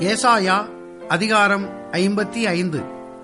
ஏசாயா அதிகாரம் ஐம்பத்தி ஐந்து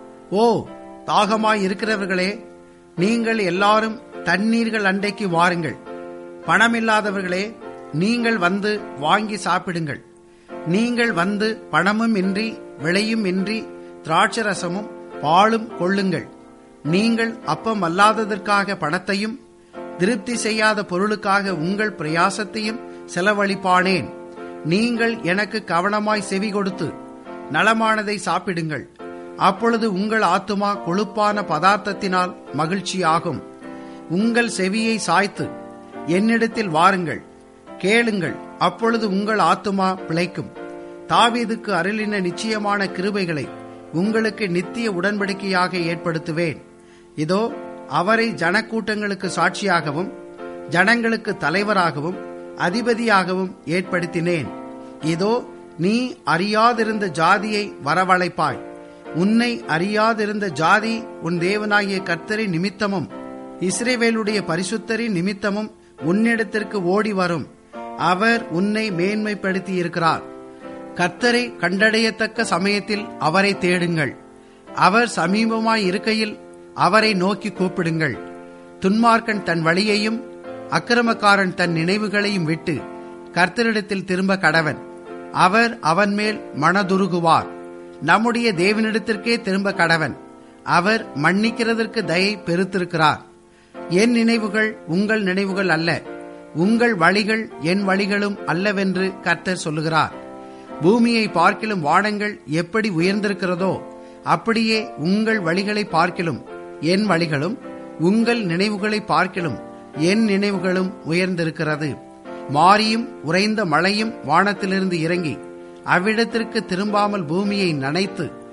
ஓ தாகமாய் இருக்கிறவர்களே நீங்கள் எல்லாரும் தண்ணீர்கள் அண்டைக்கு வாருங்கள் பணமில்லாதவர்களே நீங்கள் வந்து வாங்கி சாப்பிடுங்கள் நீங்கள் வந்து பணமும் இன்றி விலையும் இன்றி திராட்சரசமும் பாலும் கொள்ளுங்கள் நீங்கள் அப்பம் அல்லாததற்காக பணத்தையும் திருப்தி செய்யாத பொருளுக்காக உங்கள் பிரயாசத்தையும் செலவழிப்பானேன் நீங்கள் எனக்கு கவனமாய் செவி கொடுத்து நலமானதை சாப்பிடுங்கள் அப்பொழுது உங்கள் ஆத்துமா கொழுப்பான பதார்த்தத்தினால் மகிழ்ச்சியாகும் உங்கள் செவியை சாய்த்து என்னிடத்தில் வாருங்கள் கேளுங்கள் அப்பொழுது உங்கள் ஆத்துமா பிழைக்கும் தாவீதுக்கு அருளின நிச்சயமான கிருபைகளை உங்களுக்கு நித்திய உடன்படிக்கையாக ஏற்படுத்துவேன் இதோ அவரை ஜனக்கூட்டங்களுக்கு சாட்சியாகவும் ஜனங்களுக்கு தலைவராகவும் அதிபதியாகவும் ஏற்படுத்தினேன் இதோ நீ அறியாதிருந்த ஜாதியை வரவழைப்பாய் உன்னை அறியாதிருந்த ஜாதி உன் தேவனாகிய கர்த்தரின் நிமித்தமும் இஸ்ரேவேலுடைய பரிசுத்தரின் நிமித்தமும் உன்னிடத்திற்கு ஓடி வரும் அவர் உன்னை மேன்மைப்படுத்தி இருக்கிறார் கர்த்தரை கண்டடையத்தக்க சமயத்தில் அவரை தேடுங்கள் அவர் சமீபமாய் இருக்கையில் அவரை நோக்கி கூப்பிடுங்கள் துன்மார்க்கன் தன் வழியையும் அக்கிரமக்காரன் தன் நினைவுகளையும் விட்டு கர்த்தரிடத்தில் திரும்ப கடவன் அவர் அவன் மேல் மனதுருகுவார் நம்முடைய தேவனிடத்திற்கே திரும்ப கடவன் அவர் மன்னிக்கிறதற்கு தயை பெருத்திருக்கிறார் என் நினைவுகள் உங்கள் நினைவுகள் அல்ல உங்கள் வழிகள் என் வழிகளும் அல்லவென்று கர்த்தர் சொல்லுகிறார் பூமியை பார்க்கிலும் வானங்கள் எப்படி உயர்ந்திருக்கிறதோ அப்படியே உங்கள் வழிகளை பார்க்கிலும் என் வழிகளும் உங்கள் நினைவுகளை பார்க்கிலும் என் நினைவுகளும் உயர்ந்திருக்கிறது மாரியும் உறைந்த மழையும் வானத்திலிருந்து இறங்கி அவ்விடத்திற்கு திரும்பாமல் பூமியை நனைத்து